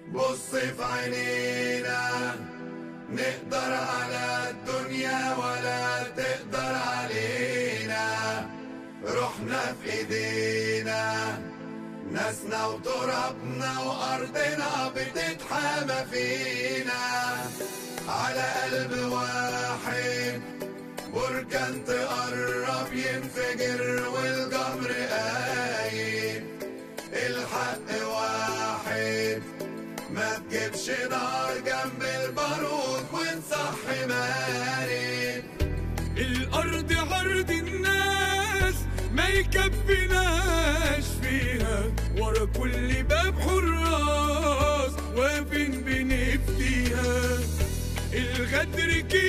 بص في عينينا نقدر على الدنيا ولا تقدر علينا روحنا في ايدينا ناسنا وترابنا وارضنا بتتحامى فينا على قلب واحد بركان تقرب ينفجر والجمر قايم الحق واحد ما تجيبش نار جنب البارود ونصحي مارد الأرض عرض الناس ما يكفيناش فيها ورا كل باب حراس واقفين بنفتيها الغدر كده